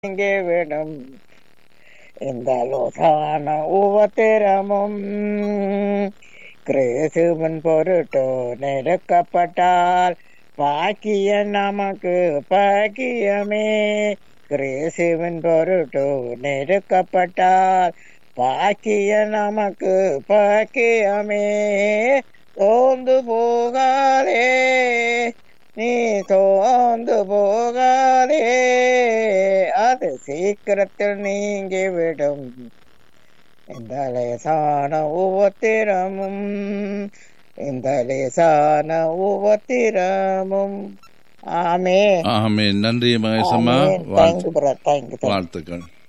நீங்கி விடும் இந்த லோசான உபத்திரமும் கிறிஸ்துவின் பொருட்டு நெருக்கப்பட்டால் பாக்கியம் நமக்கு பாக்கியமே கிறிஸ்துவின் பொருட்டு நெருக்கப்பட்டால் பாக்கியம் நமக்கு பாக்கியமே சோர்ந்து போகாதே நீ சோர்ந்து போகாதே அது சீக்கிரத்தில் நீங்கி விடும் இந்த லேசான உபத்திரமும் இந்த லேசான உபத்திரமும் ஆமே ஆமே நன்றி மகேசம்மா தேங்க்யூ பிரதர் தேங்க்யூ வாழ்த்துக்கள்